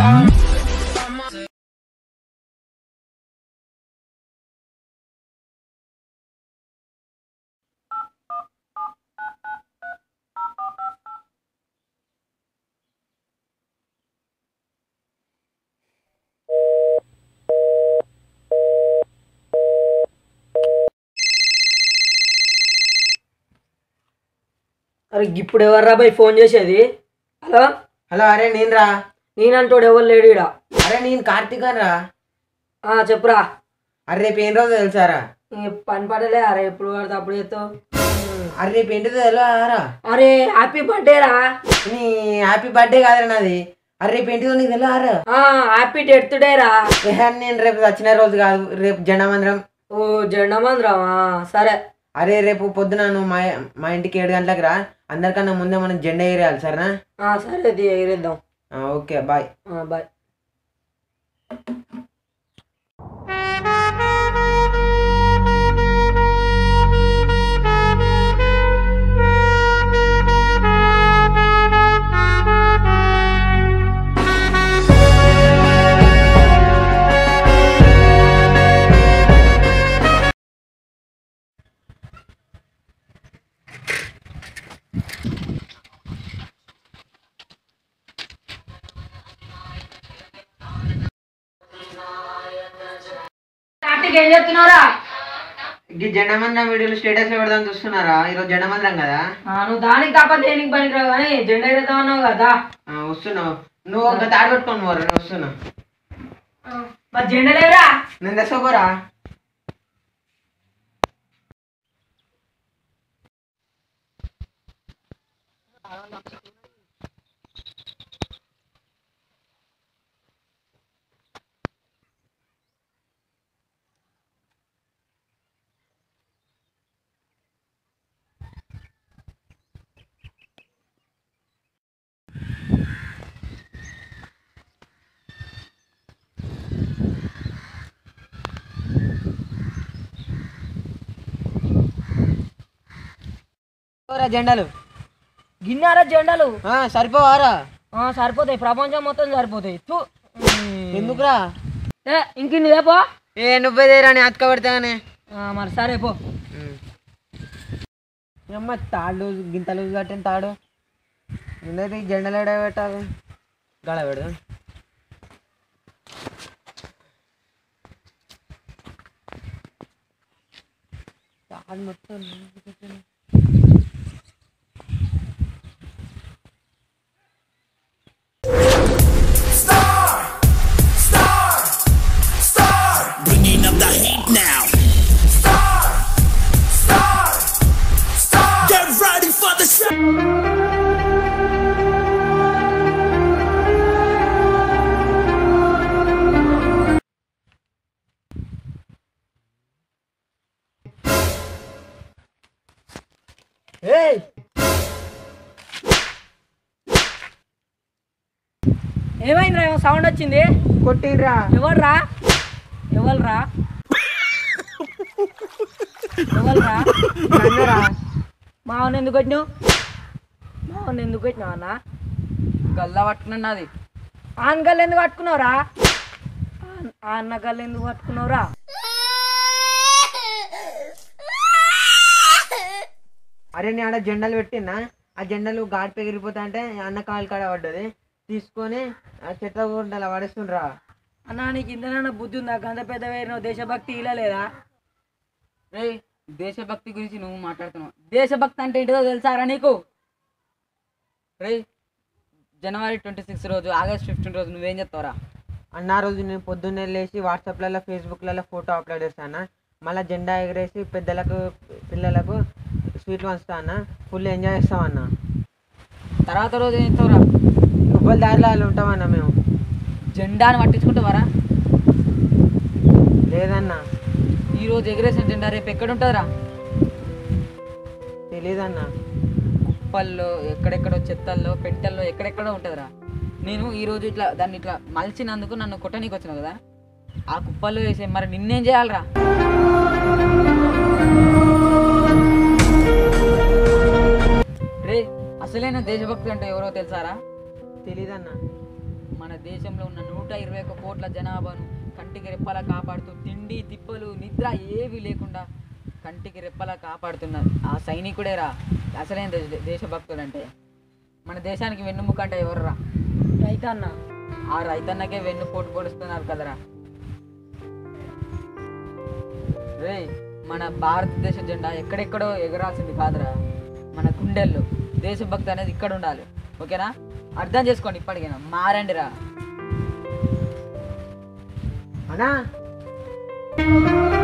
అరే ఇప్పుడు ఎవర్రా బాయ్ ఫోన్ చేసేది హలో హలో అరే నేను రా నేనంటోడు ఎవరు లేడు ఈడ అరే నేను కార్తీక్ రా ఆ, చెప్పురా అరే రేపు ఏం రోజు తెలుసారా ఈ పని పడలే అరే ఎప్పుడు పడితే అప్పుడు చేస్తావు అరే రేపు ఏంటిదో తెలియరా అరే హ్యాపీ బర్త్డే రా నీ హ్యాపీ బర్త్డే కాదురా నాది అరే రేపు ఏంటిదో నీకు తెలియరా ఆ, హ్యాపీ డెత్ డే రా నేను రేపు వచ్చిన రోజు కాదు రేపు జెండామందిరం ఓ జెండమందిరామా సరే అరే రేపు పొద్దున నువ్వు మా మా ఇంటికి ఏడు గంటలకు రా అందరికన్నా ముందే మనం జెండా ఎగరేయాలి సరేనా ఆ, సరే అది ఎగిరేద్దాం ఆ, ఓకే బాయ్ ఆ, బాయ్ కార్తీక్ ఏం చెప్తున్నారా ఈ జెండామందిరం వీడియోలు స్టేటస్ లో పెడదాం చూస్తున్నారా ఈరోజు జెండామందిరం కదా నువ్వు దానికి తప్ప దేనికి పనికిరావు కానీ జెండా ఎగరేద్దాం అన్నావు కదా ఆ, వస్తున్నావు నువ్వు ఒక తాడు పట్టుకొని పోరా నేను వస్తున్నా మరి జెండా లేవురా నేను తెచ్చుకోరా జెండాలు గిన్నెరా జెండాలు ఆ, సరిపోవారా ఆ, సరిపోతాయి ప్రపంచం మొత్తం సరిపోతాయి తు. ఎందుకురా ఏ ఇంక నువ్వేపో ఏ నువ్వే దేరా అని అతక పెడతానే మరి సరే పో అమ్మ తాడు గింత లూజ్ కట్టిన తాడు ముందైతే ఈ జెండలు ఎడ పెట్టాలి గడ పెడదాం తాడు మొత్తం Bringing up the heat now. Get ready for the show. ఏయ్ ఏమైందిరా ఏమో సౌండ్ వచ్చింది కొట్టిండ్రా ఎవర్రా ఎవర్రా ఎవర్రా నన్నరా మావన్ ఎందుకు వచ్చినావు మావన్ ఎందుకు వచ్చినావు అన్న గల్లా పట్టుకున్నది ఆ అన్నగల్లు ఎందుకు పట్టుకున్నావురా ఆ- ఆ అన్నగల్లు ఎందుకు పట్టుకున్నావురా అరే నేను ఆడ జెండాలు పెట్టినా ఆ జెండాలు గాడి పెగిరిపోతా అంటే అన్న కాలు కాడ పడ్డది తీసుకొని ఆ చెట్ల గుండెలా పడేస్తుండ్రా అన్న నీకు ఇంతనన్నా బుద్ధి ఉందా గంత పెద్ద వేరు దేశభక్తి ఇలా లేదా రే దేశభక్తి గురించి నువ్వు మాట్లాడుతున్నావు దేశభక్తి అంటే ఏంటిదో తెలుసారా నీకు రే జనవరి ట్వంటీ సిక్స్ రోజు ఆగస్ట్ ఫిఫ్టీన్ రోజు నువ్వేం చెప్తావురా అన్న ఆ రోజు నేను పొద్దున్నే లేచి వాట్సాప్లలో ఫేస్బుక్లలో ఫోటో అప్లోడ్ చేస్తాను మళ్ళీ జెండా ఎగరేసి పెద్దలకు పిల్లలకు స్వీట్లు పంచుతా అన్న ఫుల్ ఎంజాయ్ చేస్తామన్న తర్వాత రోజు ఏం చెప్తావురా ఉబ్బల దారిలో అలా ఉంటామన్న మేము జెండాని పట్టించుకుంటావారా లేదన్నా ఈ రోజు ఎగరేసిన జెండా రేపు ఎక్కడ ఉంటుందిరా తెలీదన్నా కుప్పల్లో ఎక్కడెక్కడో చెత్తల్లో పెట్టెల్లో ఎక్కడెక్కడో ఉంటుందిరా నేను ఈ రోజు ఇట్లా దాన్ని ఇట్లా మలిచినందుకు నన్ను కొట్టనీకి వచ్చినావు కదా ఆ కుప్పల్లో వేసే మరి నిన్నేం చేయాలరా రే అసలైన దేశభక్తి అంటే ఎవరో తెలుసారా తెలీదన్నా మన దేశంలో ఉన్న నూట ఇరవై ఒక్క కోట్ల జనాభాను కంటికి రెప్పలా కాపాడుతూ తిండి తిప్పలు నిద్ర ఏవి లేకుండా కంటికి రెప్పలా కాపాడుతున్న ఆ సైనికుడేరా అసలైన దేశ దేశభక్తుడు అంటే మన దేశానికి వెన్నుముక అంటే ఎవర్రా రైతన్న ఆ రైతన్నకే వెన్ను పోటు పొడుస్తున్నారు కదరా రే మన భారతదేశ జెండా ఎక్కడెక్కడో ఎగరాల్సింది కాదురా మన గుండెల్లో దేశభక్తి అనేది ఇక్కడ ఉండాలి ఓకేనా అర్థం చేసుకోండి ఇప్పటికైనా మారండి రా అన్నా